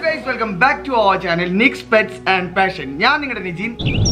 Guys welcome back to our channel Nix pets and passion ഞാൻ നിങ്ങളുടെ Nizhyn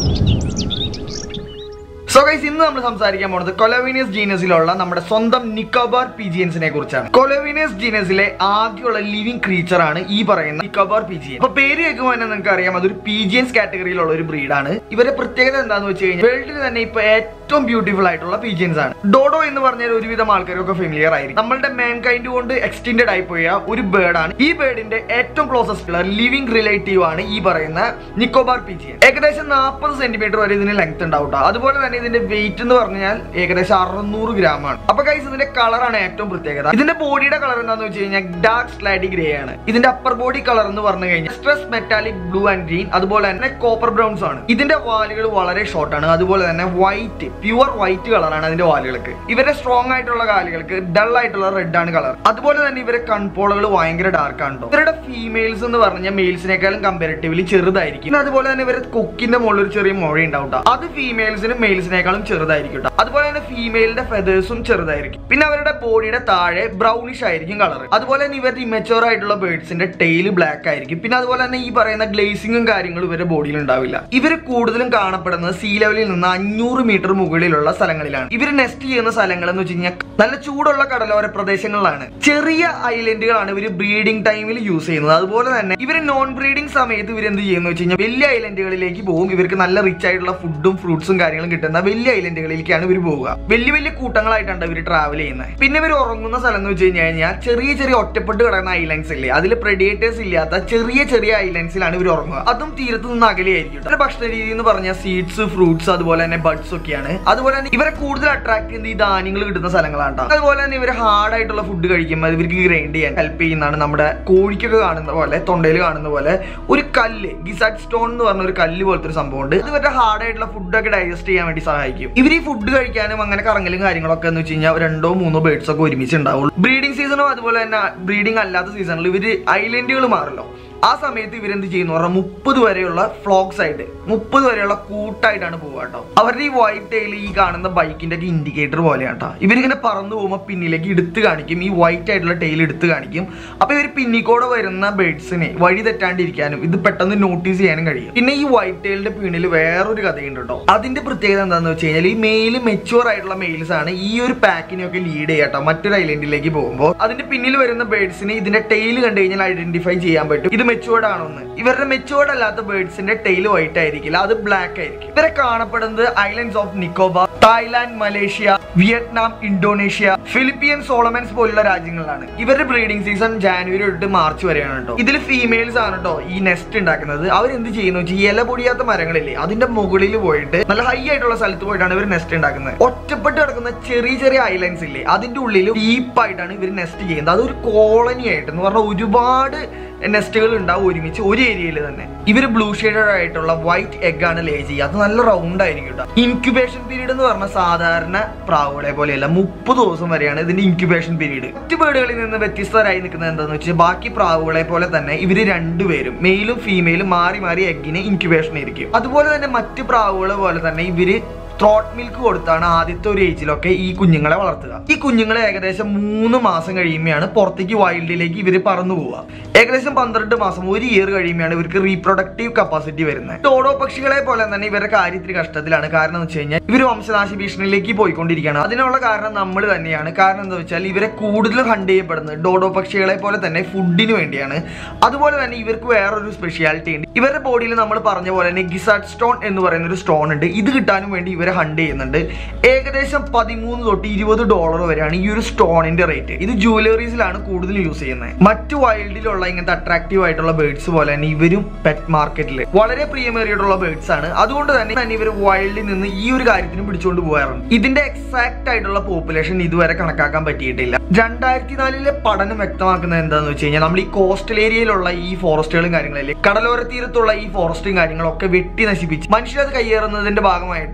so guys ഇന്ന് നമ്മൾ സംസാരിക്കാൻ പോകുന്നത് കൊലോവിനിയസ് ജീനസിലുള്ള നമ്മുടെ സ്വന്തം നിക്കോബാർ പിജിയൻസിനെ കുറിച്ചാണ് കൊലോവിനിയസ് ജീനസിലെ ആദ്യമുള്ള ലിവിംഗ് ക്രീച്ചർ ആണ് ഈ പറയുന്ന നിക്കോബാർ പിജിയൻ അപ്പൊ പേര് കേൾക്കുമ്പോൾ തന്നെ നിങ്ങൾക്ക് അറിയാം അതൊരു പിജിയൻസ് കാറ്റഗറിയിലുള്ള ഒരു ബ്രീഡാണ് ഇവരുടെ പ്രത്യേകത എന്താണെന്ന് വെച്ച് കഴിഞ്ഞാൽ വേൾഡിൽ തന്നെ ഇപ്പൊ ഏറ്റവും ബ്യൂട്ടിഫുൾ ആയിട്ടുള്ള പിജിയൻസ് ആണ് ഡോഡോ എന്ന് പറഞ്ഞാൽ ഒരുവിധം ആൾക്കാരൊക്കെ ഫെമിലിയർ ആയിരിക്കും നമ്മളുടെ മാൻ കൈൻഡ് കൊണ്ട് എക്സ്റ്റെൻഡഡ് ആയി പോയ ഒരു ബേർഡ് ആണ് ഈ ബേർഡിന്റെ ഏറ്റവും ക്ലോസസ്റ്റ് ഉള്ള ലിവിംഗ് റിലേറ്റീവ് ആണ് ഈ പറയുന്ന നിക്കോബാർ പിജിയൻ ഏകദേശം നാൽപ്പത് സെന്റിമീറ്റർ വരെ ഇതിന് ലെങ്ത് ഉണ്ടാവും ട്ടോ. അതുപോലെ തന്നെ ഇതിന്റെ വെയിറ്റ് എന്ന് പറഞ്ഞാൽ ഏകദേശം അറുന്നൂറ് ഗ്രാം ആണ് അപ്പൊ ഗൈസ് ഇതിന്റെ കളറാണ് ഏറ്റവും പ്രത്യേകത ഇതിന്റെ ബോഡിയുടെ കളർ എന്താന്ന് വെച്ച് കഴിഞ്ഞാൽ ഡാർക്ക് സ്ലൈഡി ഗ്രേ ആണ് ഇതിന്റെ അപ്പർ ബോഡി കളർ എന്ന് പറഞ്ഞു കഴിഞ്ഞാൽ സ്ട്രെസ് മെറ്റാലിക് ബ്ലൂ ആൻഡ് ഗ്രീൻ അതുപോലെ തന്നെ കോപ്പർ ബ്രൗൺസ് ആണ് ഇതിന്റെ വാലുകൾ വളരെ ഷോർട്ട് ആണ് അതുപോലെ തന്നെ വൈറ്റ് പ്യുവർ വൈറ്റ് കളറാണ് അതിന്റെ വാലുകൾക്ക് ഇവരെ സ്ട്രോങ് ആയിട്ടുള്ള കാലുകൾക്ക് ഡൾ ആയിട്ടുള്ള റെഡ് ആണ് കളർ അതുപോലെ തന്നെ ഇവരെ കൺപോളുകൾ ഭയങ്കര ഡാർക്ക് ആണ് ട്ടോ. ഇവരുടെ ഫീമെയിൽസ് എന്ന് പറഞ്ഞാൽ മെയിൽസിനേക്കാളും കമ്പാരിറ്റീവ്ലി ചെറുതായിരിക്കും പിന്നെ അതുപോലെ തന്നെ ഇവരുടെ കൊക്കിന്റെ മുകളിൽ ഒരു ചെറിയ മുഴ ഉണ്ടാവും ട്ടോ. അത് ഫീമെയിൽസിനും മെയിൽസിനേക്കാളും ചെറുതായിരിക്കും ട്ടോ. അതുപോലെ തന്നെ ഫീമെയിലിന്റെ ഫെതേഴ്സും ചെറുതായിരിക്കും പിന്നെ അവരുടെ ബോഡിയുടെ താഴെ ബ്രൗണിഷ് ആയിരിക്കും കളർ അതുപോലെ തന്നെ ഇവരുടെ ഇമച്ചുവർ ആയിട്ടുള്ള ബേർഡ്സിന്റെ ടെയിൽ ബ്ലാക്ക് ആയിരിക്കും പിന്നെ അതുപോലെ തന്നെ ഈ പറയുന്ന ഗ്ലേസിങ്ങും കാര്യങ്ങളും ഇവരുടെ ബോഡിയിൽ ഉണ്ടാവില്ല ഇവർ കൂടുതലും കാണപ്പെടുന്നത് സീ ലെവലിൽ നിന്ന് അഞ്ഞൂറ് മീറ്റർ മുകളിലുള്ള സ്ഥലങ്ങളിലാണ് ഇവർ നെസ്റ്റ് ചെയ്യുന്ന സ്ഥലങ്ങൾ എന്ന് വെച്ച് കഴിഞ്ഞാൽ നല്ല ചൂടുള്ള കടലോര പ്രദേശങ്ങളിലാണ് ചെറിയ ഐലൻഡുകളാണ് ഇവർ ബ്രീഡിംഗ് ടൈമിൽ യൂസ് ചെയ്യുന്നത് അതുപോലെ തന്നെ ഇവർ നോൺ ബ്രീഡിംഗ് സമയത്ത് ഇവർ എന്ത് ചെയ്യുന്നു വെച്ച് കഴിഞ്ഞാൽ വലിയ ഐലൻഡുകളിലേക്ക് പോകും ഇവർക്ക് നല്ല റിച്ച് ആയിട്ടുള്ള ഫുഡും ഫ്രൂട്ട്സും കാര്യങ്ങളും കിട്ടുന്ന വലിയ ഐലൻഡുകളിലേക്കാണ് ഇവർ പോവുക വലിയ വലിയ കൂട്ടങ്ങളായിട്ടാണ് ഇവർ ട്രാവൽ ചെയ്യുന്നത് പിന്നെ ഇവർ ഉറങ്ങുന്ന സ്ഥലം എന്ന് വെച്ച് കഴിഞ്ഞാൽ ചെറിയ ചെറിയ ഒറ്റപ്പെട്ട് കിടക്കുന്ന ഐലൻഡ്സ് ഇല്ലേ അതിൽ പ്രെഡിയേറ്റേഴ്സ് ഇല്ലാത്ത ചെറിയ ചെറിയ ഐലൻഡ്സിലാണ് ഇവർ ഉറങ്ങുക അതും തീരത്ത് നിന്ന് അകലെയായിരിക്കും ഇവരുടെ ഭക്ഷണ രീതി എന്ന് പറഞ്ഞാൽ സീഡ്സ് ഫ്രൂട്ട്സ് അതുപോലെ തന്നെ ബഡ്സ് ഒക്കെയാണ് അതുപോലെ തന്നെ ഇവരെ കൂടുതൽ അട്രാക്ട് ചെയ്യുന്ന ഈ ധാന്യങ്ങൾ കിട്ടുന്ന സ്ഥലങ്ങളാണ് ട്ടോ. അതുപോലെ തന്നെ ഇവർ ഹാർഡ് ആയിട്ടുള്ള ഫുഡ് കഴിക്കുമ്പോൾ ഇവർക്ക് ഗ്രൈൻഡ് ചെയ്യാൻ ഹെൽപ്പ് ചെയ്യുന്നതാണ് നമ്മുടെ കോഴിക്കൊക്കെ കാണുന്ന പോലെ തൊണ്ടയിൽ കാണുന്ന പോലെ ഒരു കല്ല് ഗിസാറ്റ് സ്റ്റോൺ എന്ന് പറഞ്ഞ ഒരു കല്ല് പോലത്തെ ഒരു സംഭവം ഉണ്ട് ഇത് ഇവരുടെ ഹാർഡ് ആയിട്ടുള്ള ഫുഡൊക്കെ ഡൈജസ്റ്റ് ചെയ്യാൻ വേണ്ടി സഹായിക്കും ഇവർ ഈ ഫുഡ് കഴിക്കാനും അങ്ങനെ കറങ്ങലും കാര്യങ്ങളൊക്കെ എന്ന് വെച്ച് കഴിഞ്ഞാൽ രണ്ടോ മൂന്നോ ബേർഡ്സ് ഒക്കെ ഒരുമിച്ച് ഉണ്ടാവുള്ളൂ ബ്രീഡിംഗ് സീസണും അതുപോലെ തന്നെ ബ്രീഡിംഗ് അല്ലാത്ത സീസണിൽ ഇവർ ഐലൻഡുകൾ മാറല്ലോ ആ സമയത്ത് ഇവരെന്ത് ചെയ്യുന്നു പറഞ്ഞാൽ മുപ്പത് വരെയുള്ള ഫ്ലോക്സ് ആയിട്ട് മുപ്പത് വരെയുള്ള കൂട്ടായിട്ടാണ് പോവുക കേട്ടോ അവരുടെ ഈ വൈറ്റ് ടൈൽ ഈ കാണുന്ന ബൈക്കിന്റെ ഒക്കെ ഇൻഡിക്കേറ്റർ പോലെയാണ് കേട്ടോ ഇവരിങ്ങനെ പറന്നു പോകുമ്പോൾ പിന്നിലേക്ക് എടുത്ത് കാണിക്കും ഈ വൈറ്റ് ആയിട്ടുള്ള ടൈൽ എടുത്ത് കാണിക്കും അപ്പൊ ഇവർ പിന്നിക്കൂടെ വരുന്ന ബേഡ്സിനെ വഴി തെറ്റാണ്ടിരിക്കാനും ഇത് പെട്ടെന്ന് നോട്ടീസ് ചെയ്യാനും കഴിയും പിന്നെ ഈ വൈറ്റ് ടൈലിന്റെ പിന്നിൽ വേറൊരു കഥയുണ്ട് കേട്ടോ അതിന്റെ പ്രത്യേകത എന്താണെന്ന് വെച്ച് കഴിഞ്ഞാൽ ഈ മെയിൽ മെച്ചുവർ ആയിട്ടുള്ള മെയിൽസ് ആണ് ഈ ഒരു പാക്കിനെയൊക്കെ ലീഡ് ചെയ്യാട്ടോ മറ്റൊരു ഐലൻഡിലേക്ക് പോകുമ്പോൾ അതിന്റെ പിന്നിൽ വരുന്ന ബേഡ്സിനെ ഇതിന്റെ ടൈൽ കണ്ടു കഴിഞ്ഞാൽ ഐഡന്റിഫൈ ചെയ്യാൻ പറ്റും ഇത് മെച്ചുവേർഡ് ആണോന്ന് ഇവരുടെ മെച്ചുവേർഡ് അല്ലാത്ത ബേർഡ്സിന്റെ ടെയിൽ വൈറ്റ് ആയിരിക്കില്ല അത് ബ്ലാക്ക് ആയിരിക്കും ഇവരെ കാണപ്പെടുന്നത് islands of Nicobar Thailand Malaysia Vietnam Indonesia Philippine Solomons പോലുള്ള രാജ്യങ്ങളിലാണ് ഇവരുടെ ബ്രീഡിംഗ് സീസൺ ജാനുവരി തൊട്ട് മാർച്ച് വരെയാണ് കേട്ടോ ഇതിൽ ഫീമെയിൽസ് ആണ് കേട്ടോ ഈ നെസ്റ്റ് ഉണ്ടാക്കുന്നത് അവർ എന്ത് ചെയ്യുന്നു വെച്ചാൽ ഈ ഇല പൊടിയാത്ത മരങ്ങളില്ലേ അതിന്റെ മുകളിൽ പോയിട്ട് നല്ല ഹൈ ആയിട്ടുള്ള സ്ഥലത്ത് പോയിട്ടാണ് ഇവർ നെസ്റ്റ് ഉണ്ടാക്കുന്നത് ഒറ്റപ്പെട്ട് കിടക്കുന്ന ചെറിയ ചെറിയ ഐലൻഡ്സ് ഇല്ലേ അതിന്റെ ഉള്ളിൽ ഡീപ്പായിട്ടാണ് ഇവർ നെസ്റ്റ് ചെയ്യുന്നത് അതൊരു കോളനി ആയിട്ട് എന്ന് പറഞ്ഞാൽ ഒരുപാട് നെസ്റ്റുകൾ ഉണ്ടാവും ഒരുമിച്ച് ഒരു ഏരിയയിൽ തന്നെ ഇവർ ബ്ലൂ ഷെയ്ഡഡ് ആയിട്ടുള്ള വൈറ്റ് എഗ് ആണ് ലേ ചെയ്യുക അത് നല്ല റൗണ്ട് ആയിരിക്കും കേട്ടോ ഇൻക്യുബേഷൻ പീരീഡ് എന്ന് പറഞ്ഞ സാധാരണ പ്രാവുകളെ പോലെയല്ല മുപ്പത് ദിവസം വരെയാണ് ഇതിന്റെ ഇൻക്യുബേഷൻ പീരീഡ് മറ്റ് ബേർഡുകളിൽ നിന്ന് വ്യത്യസ്തരായി നിൽക്കുന്നത് എന്താണെന്ന് വെച്ചാൽ ബാക്കി പ്രാവുകളെ പോലെ തന്നെ ഇവര് രണ്ടുപേരും മെയിലും ഫീമെയിലും മാറി മാറി എഗ്ഗിന് ഇൻക്യുബേഷൻ ഇരിക്കും അതുപോലെ തന്നെ മറ്റ് പ്രാവുകൾ പോലെ തന്നെ ഇവര് ത്രോട്ട് മിൽക്ക് കൊടുത്താണ് ആദ്യത്തെ ഒരു ഏജിലൊക്കെ ഈ കുഞ്ഞുങ്ങളെ വളർത്തുക ഈ കുഞ്ഞുങ്ങളെ ഏകദേശം മൂന്ന് മാസം കഴിയുമ്പോഴാണ് പുറത്തേക്ക് വൈൽഡിലേക്ക് ഇവർ പറന്നു പോവുക ഏകദേശം പന്ത്രണ്ട് മാസം ഒരു ഇയർ കഴിയുമ്പോഴാണ് ഇവർക്ക് റീപ്രൊഡക്റ്റീവ് കപ്പാസിറ്റി വരുന്നത് ടോഡോ പക്ഷികളെ പോലെ തന്നെ ഇവരുടെ കാര്യത്തിൽ കഷ്ടത്തിലാണ് കാരണം എന്ന് വെച്ച് കഴിഞ്ഞാൽ ഇവർ വംശനാശ ഭീഷണിയിലേക്ക് പോയിക്കൊണ്ടിരിക്കുകയാണ് അതിനുള്ള കാരണം നമ്മൾ തന്നെയാണ് കാരണം എന്താ വെച്ചാൽ ഇവരെ കൂടുതൽ ഹണ്ട് ചെയ്യപ്പെടുന്നത് ഡോഡോ പക്ഷികളെ പോലെ തന്നെ ഫുഡിന് വേണ്ടിയാണ് അതുപോലെ തന്നെ ഇവർക്ക് വേറൊരു സ്പെഷ്യാലിറ്റി ഉണ്ട് ഇവരുടെ ബോഡിയിൽ നമ്മൾ പറഞ്ഞ പോലെ തന്നെ ഗിസാറ്റ് സ്റ്റോൺ എന്ന് പറയുന്ന ഒരു സ്റ്റോൺ ഉണ്ട് ഇത് കിട്ടാനും വേണ്ടി ഇവരെ ഹണ്ട് ചെയ്യുന്നുണ്ട് ഏകദേശം പതിമൂന്ന് തൊട്ട് ഇരുപത് ഡോളർ വരെയാണ് ഈ ഒരു സ്റ്റോണിന്റെ റേറ്റ് ഇത് ജുവലറീസിലാണ് കൂടുതൽ യൂസ് ചെയ്യുന്നത് മറ്റു വൈൽഡിലുള്ള ഇങ്ങനത്തെ അട്രാക്റ്റീവ് ആയിട്ടുള്ള ബേർഡ്സ് പോലെ തന്നെ ഇവരും പെറ്റ് മാർക്കറ്റിൽ വളരെ പ്രിയമേറിയിട്ടുള്ള ബേർഡ്സ് ആണ് അതുകൊണ്ട് തന്നെ തന്നെ ഇവർ വൈൽഡിൽ നിന്ന് ഈ ഒരു കാര്യത്തിന് പിടിച്ചുകൊണ്ട് പോകാറുണ്ട് ഇതിന്റെ എക്സാക്ട് ആയിട്ടുള്ള പോപ്പുലേഷൻ ഇതുവരെ കണക്കാക്കാൻ പറ്റിയിട്ടില്ല രണ്ടായിരത്തി നാലിലെ പഠനം വ്യക്തമാക്കുന്നത് എന്താണെന്ന് വെച്ച് കഴിഞ്ഞാൽ നമ്മൾ ഈ കോസ്റ്റൽ ഏരിയയിലുള്ള ഈ ഫോറസ്റ്റുകളും കാര്യങ്ങളില്ലേ കടലോര തീരത്തുള്ള ഈ ഫോറസ്റ്റും കാര്യങ്ങളൊക്കെ വെട്ടി നശിപ്പിച്ച് മനുഷ്യരത് കയ്യേറുന്നതിന്റെ ഭാഗമായിട്ട് ഈ ബേർഡ്സിനെ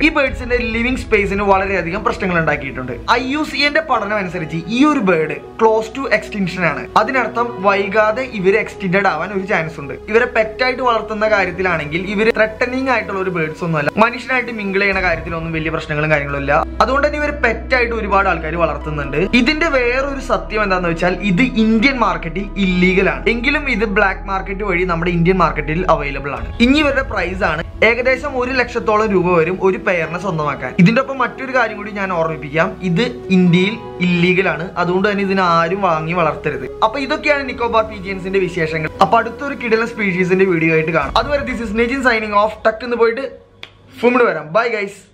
പീജിയൻസിന്റെ ലിവിംഗ് സ്പേസിന് വളരെയധികം പ്രശ്നങ്ങൾ ഉണ്ടാക്കിയിട്ടുണ്ട് ഐ യു സി എന്റെ പഠനം അനുസരിച്ച് ഈ ഒരു ബേർഡ് ക്ലോസ് ടു എക്സ്റ്റിൻഷൻ ആണ് അതിനർത്ഥം വൈകാതെ ഇവര് എക്സ്റ്റെൻഡഡ് ആവാൻ ഒരു ചാൻസ് ഉണ്ട് ഇവരെ പെറ്റായിട്ട് വളർത്തുന്ന കാര്യത്തിലാണെങ്കിൽ ഇവര് ത്രെട്ടനിങ് ആയിട്ടുള്ള ഒരു ബേർഡ്സ് ഒന്നും അല്ല മനുഷ്യനായിട്ട് മിങ്കിൾ ചെയ്യുന്ന കാര്യത്തിലൊന്നും വലിയ പ്രശ്നങ്ങളും കാര്യങ്ങളും ഇല്ല അതുകൊണ്ട് തന്നെ ഇവർ പെറ്റായിട്ട് ഒരുപാട് ആൾക്കാർ വളർത്തുന്നുണ്ട് ഇതിന്റെ വേറൊരു സത്യം എന്താന്ന് വെച്ചാൽ ഇത് ഇന്ത്യൻ മാർക്കറ്റിൽ ഇല്ലീഗൽ ആണ് എങ്കിലും ഇത് ബ്ലാക്ക് മാർക്കറ്റ് വഴി നമ്മുടെ ഇന്ത്യൻ മാർക്കറ്റിൽ അവൈലബിൾ ആണ് ഇനി ഇവരുടെ പ്രൈസ് ആണ് ഏകദേശം ഒരു ലക്ഷത്തോളം രൂപ വരും ഒരു പെയറിനെ സ്വന്തമാക്കാൻ ഇതിന്റെ ഒപ്പം മറ്റൊരു കാര്യം കൂടി ഞാൻ ഓർമ്മിപ്പിക്കാം ഇത് ഇന്ത്യയിൽ ഇല്ലീഗൽ ആണ് അതുകൊണ്ട് തന്നെ ഇതിന് ആരും വാങ്ങി വളർത്തരുത് അപ്പൊ ഇതൊക്കെയാണ് നിക്കോബാർ പീജിയൻസിന്റെ വിശേഷങ്ങൾ അപ്പൊ അടുത്തൊരു കിടല സ്പീഷീസിന്റെ വീഡിയോ ആയിട്ട് കാണാം അതുവരെ this is Nejin signing off ടക്ക് എന്ന് പോയിട്ട് ഫുമിഡ് വരാം ബൈ ഗൈസ്